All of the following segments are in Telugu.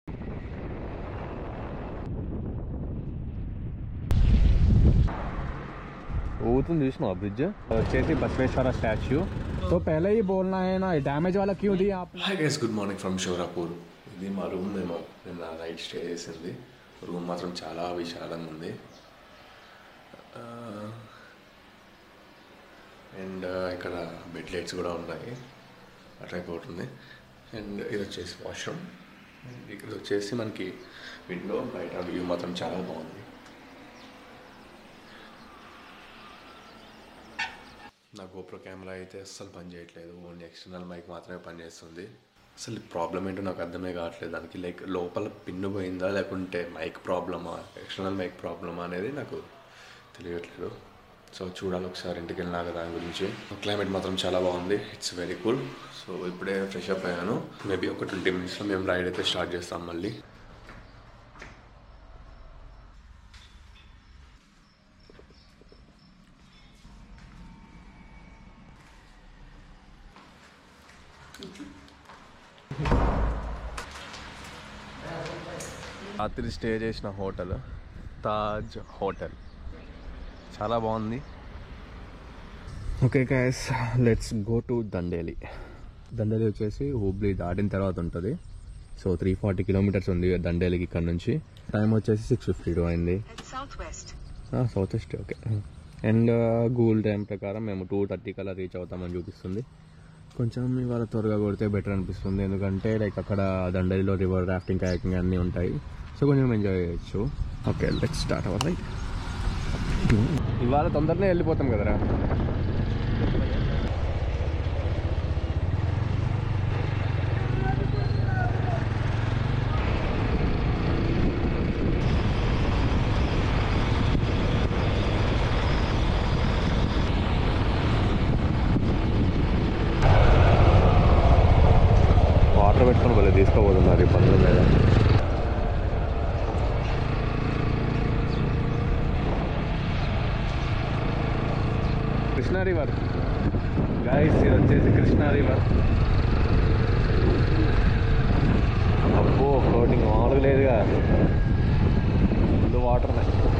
ఊతుంది చూసినావు బ్రిడ్జ్ వచ్చేసి బసవేశ్వర స్టాచ్యూ तो पहले ही बोलना है ना डैमेज वाला क्यों दिया आप hi guys good morning from Shorapur ఇది మా రూమ్ మేము నిన్న నైట్ స్టే చేసింది రూమ్ మాత్రం చాలా విశాలంగా ఉంది అండ్ ఇక్కడ బెడ్ లైట్స్ కూడా ఉన్నాయి అట్రాక్ట్ అవుతుంది అండ్ ఇది వచ్చేసి వాష్రూమ్ ఇక్కడ వచ్చేసి మనకి విండో బయట వ్యూ మాత్రం చాలా బాగుంది నా గోప్రో కెమెరా అయితే అస్సలు పని చేయట్లేదు ఓన్లీ ఎక్స్టర్నల్ మైక్ మాత్రమే పనిచేస్తుంది అసలు ప్రాబ్లం ఏంటో నాకు అర్థమే కావట్లేదు దానికి లైక్ లోపల పిన్ను పోయిందా లేకుంటే మైక్ ప్రాబ్లమా ఎక్స్టర్నల్ మైక్ ప్రాబ్లమా అనేది నాకు తెలియట్లేదు సో చూడాలి ఒకసారి ఇంటికి వెళ్ళినాక దాని గురించి క్లైమేట్ మాత్రం చాలా బాగుంది ఇట్స్ వెరీ కూల్ సో ఇప్పుడే ఫ్రెష్ అప్ అయ్యాను మేబీ ఒక ట్వంటీ మినిట్స్లో మేము రైడ్ అయితే స్టార్ట్ చేస్తాం మళ్ళీ రాత్రి స్టే చేసిన హోటల్ తాజ్ హోటల్ చాలా బాగుంది okay guys let's go to Dandeli Dandeli వచ్చేసి హుబ్లీ దాటిన తర్వాత ఉంటుంది సో త్రీ ఫార్టీ కిలోమీటర్స్ ఉంది దండేలికి ఇక్కడ నుంచి టైం వచ్చేసి సిక్స్ ఫిఫ్టీ టూ అయింది At southwest. South west okay and Google time ప్రకారం మేము టూ థర్టీ కల్లా రీచ్ అవుతామని చూపిస్తుంది కొంచెం ఇవాళ త్వరగా కొడితే బెటర్ అనిపిస్తుంది ఎందుకంటే లైక్ అక్కడ దండలిలో రివర్ రాఫ్టింగ్ కయాకింగ్ అన్నీ ఉంటాయి సో కొంచెం ఎంజాయ్ చేయొచ్చు okay let start our ride ఇవాళ తొందరనే వెళ్ళిపోతాం కదరా వాటర్ పెట్టుకొని భలే తీసుకోబోతున్నారు ఈ పనుల మీద కృష్ణా రివర్ గాయస్ ఇది వచ్చేసి కృష్ణా రివర్ అబ్బో ఫ్లోటింగ్ మామూలుగా లేదుగా ఫుల్ వాటర్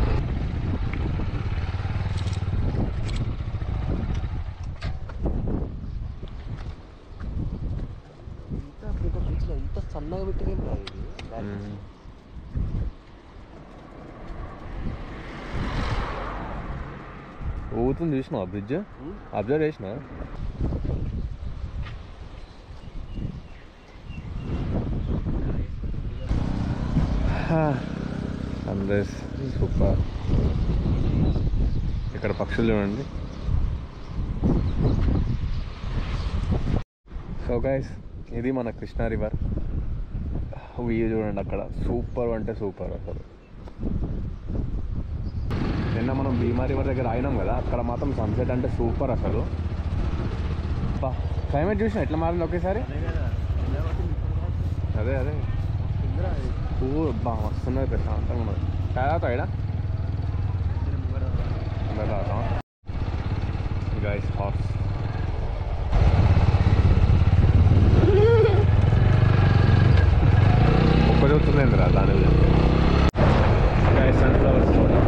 ఎంత సన్నగా పెట్టిన ఊతుంది చూసినావా బ్రిడ్జ్ అబ్జర్వ్ చేసినా సన్రైజ్ సూపర్ ఇక్కడ పక్షులు చూడండి సో గైస్ ఇది మన కృష్ణా రివర్ వ్యూ చూడండి అక్కడ సూపర్ అంటే సూపర్ అసలు నిన్న మనం భీమా రివర్ దగ్గర అయినాం కదా అక్కడ మాత్రం సన్సెట్ అంటే సూపర్ అసలు క్లైమేట్ చూసిన ఎట్లా మారింది ఒకేసారి అదే అదే ఊ బా వస్తున్నది ప్రశాంతంగా ఉన్నది తాగుతావు ఇక్కడ గైస్ హార్స్ ఒక్క చూస్తుంది రా దాని గురించి గైస్ సన్ఫ్లవర్స్ కూడా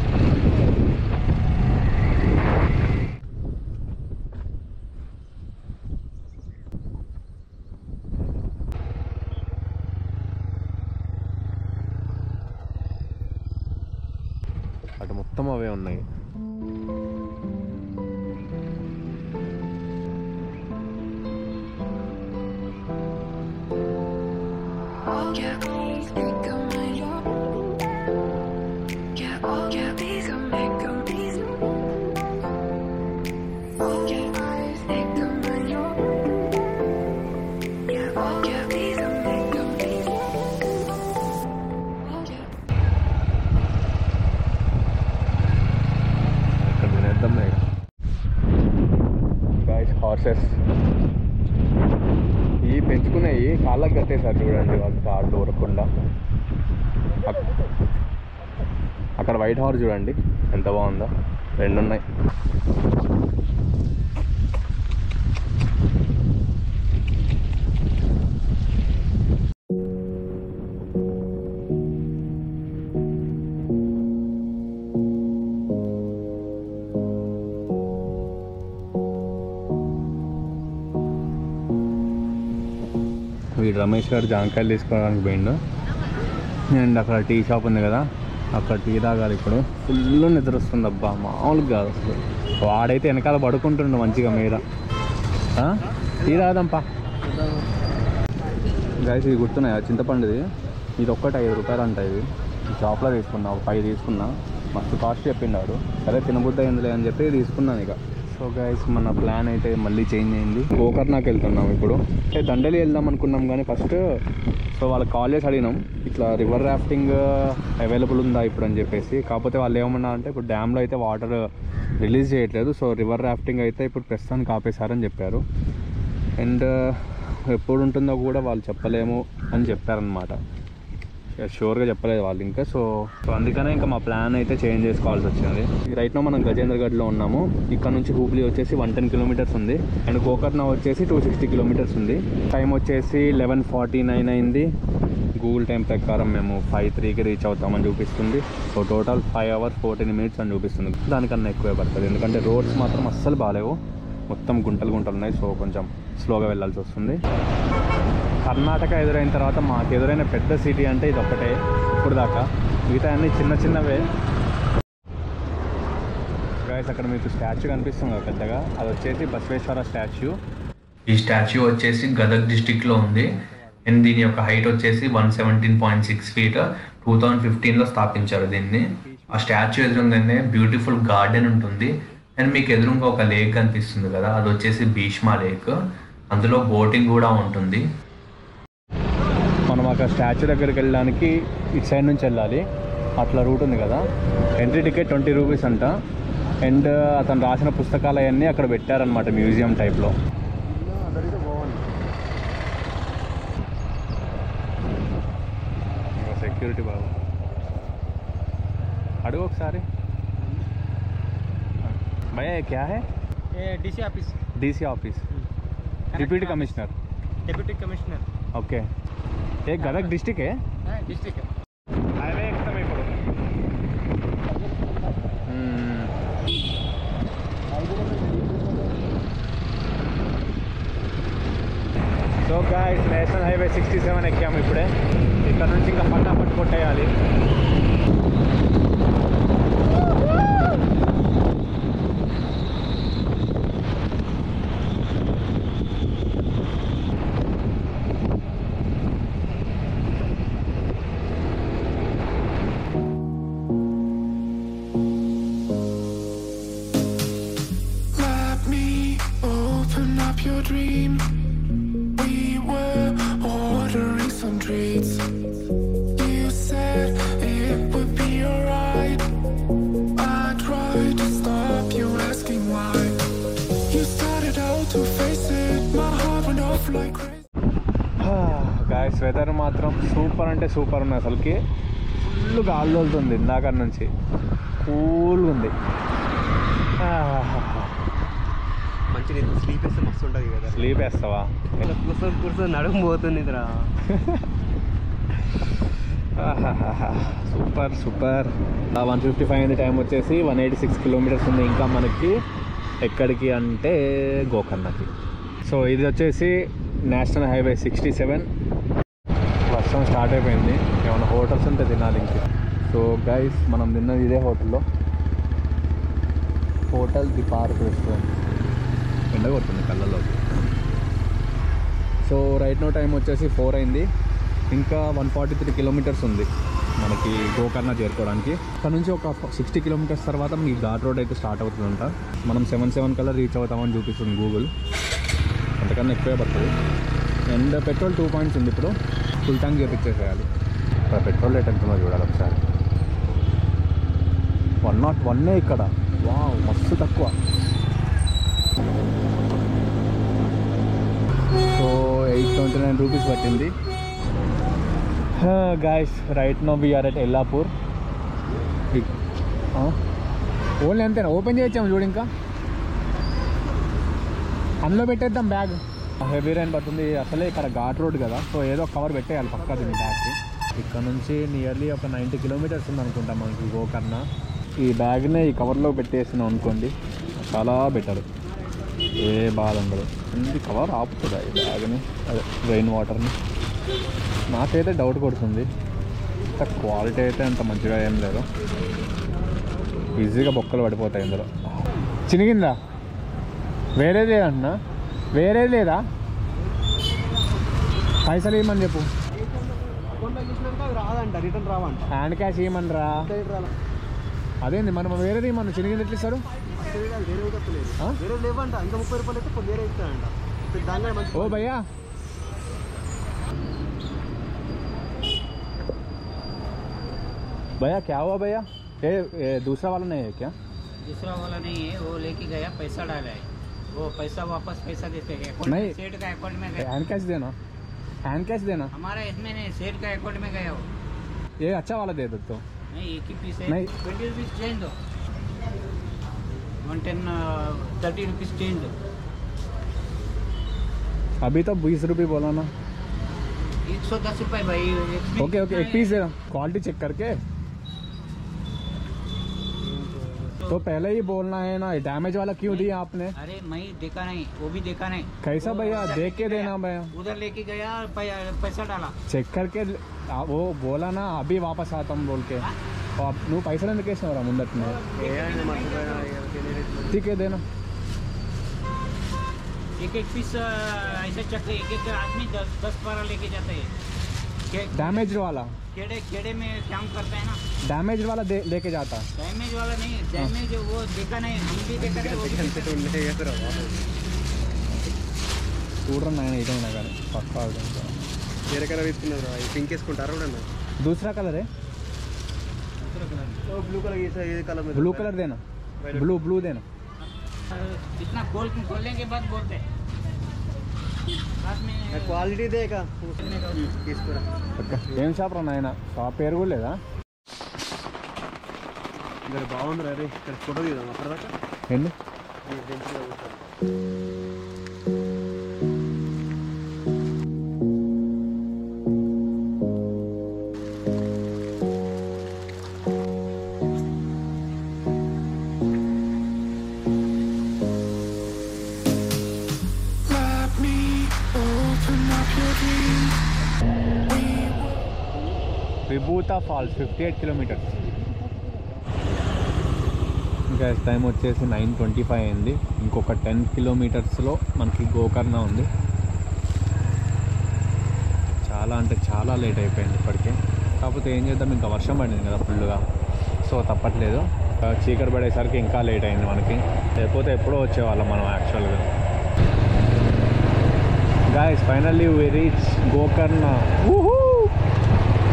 అటు మొత్తం అవే ఉన్నాయి Yeah, please make a mind up. Yeah, oh yeah, please come make a please. Oh yeah, please make a mind up. Yeah, oh yeah, please come make a please. Oh yeah. ఇక్కడ తినేద్దాం గాయస్ హార్సెస్ ఇవి పెంచుకున్నాయి కాళ్ళకి కట్టేశారు చూడండి వాళ్ళు కాళ్ళు ఊరకుండా అక్- అక్కడ వైట్ హార్స్ చూడండి ఎంత బాగుందో రెండు ఉన్నాయి వీడు రమేష్ గారు జాంకాయలు తీసుకోవడానికి పోయిండు అండ్ అక్కడ టీ షాప్ ఉంది కదా అక్కడ టీ తాగాలి ఇప్పుడు ఫుల్ నిద్ర వస్తుంది అబ్బా మామూలుగా కాదు అసలు వాడైతే వెనకాల పడుకుంటుండు మంచిగా మీద ఆ? టీ తాగదాంపా గైస్ ఇది గుర్తున్నాయా చింతపండుది ఇది ఒక్కటి ఐదు రూపాయలు అంట ఇది షాప్లో తీసుకున్నా ఒక ఫైవ్ తీసుకున్నా మస్తు కాస్ట్ చెప్పిండాడు సరే తినబుద్ధి అయిందిలే అని చెప్పి తీసుకున్నాను ఇక సో గైస్ మన ప్లాన్ అయితే మళ్ళీ చేంజ్ అయింది గోకర్ణాకి వెళ్తున్నాం ఇప్పుడు అంటే దండలి వెళ్దాం అనుకున్నాం కానీ ఫస్ట్ సో వాళ్ళకి కాల్ చేసి అడిగినాం ఇట్లా రివర్ రాఫ్టింగ్ అవైలబుల్ ఉందా ఇప్పుడు అని చెప్పేసి కాకపోతే వాళ్ళు ఏమన్నా అంటే ఇప్పుడు డ్యామ్లో అయితే వాటర్ రిలీజ్ చేయట్లేదు సో రివర్ రాఫ్టింగ్ అయితే ఇప్పుడు ప్రస్తుతానికి ఆపేశారని చెప్పారు అండ్ ఎప్పుడు ఉంటుందో కూడా వాళ్ళు చెప్పలేము అని చెప్పారనమాట షూర్గా చెప్పలేదు వాళ్ళు ఇంకా సో సో అందుకనే ఇంకా మా ప్లాన్ అయితే చేంజ్ చేసుకోవాల్సి వచ్చింది రైట్ నో మనం గజేంద్రగఢ్లో ఉన్నాము ఇక్కడ నుంచి హూబ్లీ వచ్చేసి వన్ టెన్ కిలోమీటర్స్ ఉంది అండ్ గోకర్ణ వచ్చేసి టూ సిక్స్టీ కిలోమీటర్స్ ఉంది టైం వచ్చేసి లెవెన్ ఫార్టీ నైన్ అయింది గూగుల్ టైం ప్రకారం మేము ఫైవ్ త్రీకి రీచ్ అవుతామని చూపిస్తుంది so total five hours fourteen minutes అని చూపిస్తుంది దానికన్నా ఎక్కువే పడుతుంది ఎందుకంటే రోడ్స్ మాత్రం అస్సలు బాగాలేవు మొత్తం గుంటలు గుంటలు ఉన్నాయి సో కొంచెం స్లోగా వెళ్ళాల్సి వస్తుంది కర్ణాటక ఎదురైన తర్వాత మాకు ఎదురైన పెద్ద సిటీ అంటే ఇది ఒక్కటే ఇప్పుడు దాకా మిగతా అన్ని చిన్న చిన్నవే గైస్ అక్కడ మీకు స్టాచ్యూ కనిపిస్తుంది కదా పెద్దగా అది వచ్చేసి బసవేశ్వర స్టాచ్యూ ఈ స్టాచ్యూ వచ్చేసి గదగ్ డిస్టిక్లో ఉంది అండ్ దీని యొక్క హైట్ వచ్చేసి one seventeen point six feet two thousand ఫిఫ్టీన్లో స్థాపించారు దీన్ని ఆ స్టాచ్యూ ఎదురుగానే బ్యూటిఫుల్ గార్డెన్ ఉంటుంది అండ్ మీకు ఎదురుగా ఒక లేక్ కనిపిస్తుంది కదా అది వచ్చేసి భీష్మా లేక్ అందులో బోటింగ్ కూడా ఉంటుంది మనం అక్కడ స్టాచ్యూ దగ్గరికి వెళ్ళడానికి ఇటు సైడ్ నుంచి వెళ్ళాలి అట్లా రూట్ ఉంది కదా ఎంట్రీ టికెట్ ట్వంటీ రూపీస్ అంట అండ్ అతను రాసిన పుస్తకాలు అవన్నీ అక్కడ పెట్టారనమాట మ్యూజియం టైప్లో సెక్యూరిటీ బాబు అడుగు ఒకసారి భయ క్యా హై ये DC office DC office deputy commissioner deputy commissioner okay ఏ గదగ్ డిస్టికే डिस्ट्रिक्ट హైవే ఎక్కుతాం ఇప్పుడు so guys national highway sixty seven ఎక్కాము ఇప్పుడే ఇక్కడ నుంచి ఇంకా ఫటాఫట్ కొట్టేయాలి Let me open up your dream. We were ordering some treats. You said it would be alright. I tried to stop you asking why. You started out to face it. My heart went off like crazy. Guys weather మాత్రం సూపర్ అంటే సూపర్ ఉంది అసలుకి ఫుల్ గాలి తోలుతుంది ఇందాక నుంచి కూల్గా ఉంది మంచి స్లీప్ వేస్తే మస్తు ఉంటుంది కదా స్లీప్ వేస్తావా కూర్చొని కూర్చొని నడుము పోతుంది ఇదిరా super super one fifty five అయింది టైం వచ్చేసి వన్ ఎయిటీ సిక్స్ కిలోమీటర్స్ ఉంది ఇంకా మనకి ఎక్కడికి అంటే గోకర్ణకి సో ఇది వచ్చేసి నేషనల్ హైవే సిక్స్టీ సెవెన్ వర్షం స్టార్ట్ అయిపోయింది ఏమైనా హోటల్స్ ఉంటే తినాలి ఇంక సో గైస్ మనం తిన్నది ఇదే హోటల్లో హోటల్ ది పార్క్ రెస్టారెంట్ ఎండ కొడుతుంది కళ్ళలోకి సో రైట్ నో టైం వచ్చేసి ఫోర్ అయింది ఇంకా వన్ ఫార్టీ త్రీ కిలోమీటర్స్ ఉంది మనకి గోకర్ణ చేరుకోవడానికి అక్కడ నుంచి ఒక సిక్స్టీ కిలోమీటర్స్ తర్వాత మీ ఘాట్ రోడ్ అయితే స్టార్ట్ అవుతుందంట మనం సెవెన్ సెవెన్ కల్లా రీచ్ అవుతామని చూపిస్తుంది గూగుల్ అంతకన్నా ఎక్కువే పడుతుంది అండ్ పెట్రోల్ టూ పాయింట్స్ ఉంది ఇప్పుడు ఫుల్ ట్యాంక్ చేపించేసేయాలి ఇక్కడ పెట్రోల్ రేట్ ఎంత ఉందో చూడాలి ఒకసారి వన్ నాట్ వన్నే ఇక్కడ వావ్ మస్తు తక్కువ so eight twenty nine rupees పట్టింది guys right now beer at Yellapur only అంతేనా ఓపెన్ చేయొచ్చాము చూడు ఇంకా అందులో పెట్టేద్దాం బ్యాగ్ హెవీ రైన్ పడుతుంది అసలే ఇక్కడ ఘాట్ రోడ్ కదా సో ఏదో కవర్ పెట్టేయాలి పక్కా దీని బ్యాగ్కి ఇక్కడ నుంచి నియర్లీ ఒక నైంటీ కిలోమీటర్స్ ఉంది అనుకుంటా మనకి గోకర్ణ ఈ బ్యాగ్నే ఈ కవర్లో పెట్టేసినాం అనుకోండి చాలా బెటర్ ఏ బాధ ఉండదు ఇది కవర్ ఆపుతుందా ఈ బ్యాగ్ని అదే రెయిన్ వాటర్ని నాకైతే డౌట్ కొడుతుంది అంత క్వాలిటీ అయితే అంత మంచిగా ఏం లేదు ఈజీగా బొక్కలు పడిపోతాయి ఇందులో చినిగిందా వేరేది లేదన్నా వేరేది లేదా పైసలు ఇవ్వమని చెప్పు అకౌంట్లో చూసినాక అవి రాదంట రిటర్న్ రావంట హ్యాండ్ క్యాష్ ఇవ్వమని రా డైరెక్ట్ రాలా అదేంది మనం వేరేది మనం చినిగింది ఎట్లా ఇస్తారు అంటే వేరే వేరే తప్పలేదు ఆ? వేరే లేవంట ఇంకా ముప్పై రూపాయలు అయితే కొన్ని వేరే ఇస్తాడంట ఇప్పుడు దానిలో మంచి ओ भैया भैया क्या हुआ भैया ये, ये दूसरा वाला नहीं है क्या दूसरा वाला नहीं है वो लेके गया पैसा डाला है वो पैसा वापस पैसा देते हैं अकाउंट नहीं। में सेठ का अकाउंट में गया हैंड कैश देना हैंड कैश देना हमारा इसमें नहीं सेठ का अकाउंट में गया वो ये अच्छा वाला दे दो तो नहीं एक ही पीस है नहीं। ट्वेंटी रुपीज चेंज दो one ten thirty rupees change दो अभी तो बीस रुपये बोला ना एक सौ दस रुपये भाई एक piece ओके ओके कितना एक है? पीस देना क्वालिटी चेक करके तो पहले ही बोलना है ना डैमेज वाला क्यों दिया आपने अरे मैं देखा नहीं वो भी देखा नहीं कैसा वो भैया उधर देख के लेके देना गया। भैया उधर लेके गया पै- पैसा डाला చెక్ करके ఆ, वो बोला ना अभी वापस आता हूँ बोल के और నువ్వు పైసలు ఎందుకు వేసినవరా ముందట్నే ఏ ఆయన మర్చిపోయినా ఇక తెలియదు. ठीक है देना एक एक पीस ऐसे चक्कर एक एक आदमी दस दस बारह लेके जाते हैं खे- डैमेज वाला खेड़े खेड़े में काम करते हैं ना डैमेज वाला दे लेके जाता डैमेज वाला नहीं डैमेज वो देखा नहीं हम भी देखा नहीं वो भी देखा ఇక్కడ ఉండే చేస్తారు బాబు. చూడరా నాయన ఇదైనా కానీ పక్కా ఇదైనా. వేరే కలర్ ఇస్తున్నారు అవి పింక్ వేసుకుంటారు కూడా दूसरा कलर है బ్లూ కలర్ వేసా ఏ కలర్ మీద ब्लू कलर देना ब्लू ब्लू देना नहीं। इतना खोल खोलने के बाद बोलते हैं बाद में క్వాలిటీ దేక తీసుకురా పక్కా. ఏం షాప్ రా నాయన షాప్ పేరు కూడా లేదా ఇక్కడ బాగుంది రే ఇక్కడ ఫోటో తీద్దాం అప్పటిదాకా ఏంది ఈ బెంచ్ మీద కూర్చోండి. Let me open up your dreams. Vibhuti falls fifty eight kilometres ఇంకా టైం వచ్చేసి నైన్ ట్వంటీ ఫైవ్ అయింది ఇంకొక టెన్ కిలోమీటర్స్లో మనకి గోకర్ణ ఉంది చాలా అంటే చాలా లేట్ అయిపోయింది ఇప్పటికే కాకపోతే ఏం చేద్దాం ఇంకా వర్షం పడింది కదా ఫుల్గా సో తప్పట్లేదు ఆ, చీకటి పడేసరికి ఇంకా లేట్ అయింది మనకి లేకపోతే ఎప్పుడో వచ్చేవాళ్ళం మనం యాక్చువల్గా guys finally we reach Gokarna ఊహూ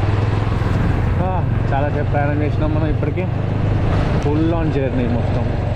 చాలాసేపు ప్రయాణం చేసినాం మనం ఇప్పటికీ ఫుల్ ఆన్ జర్నీ మొత్తం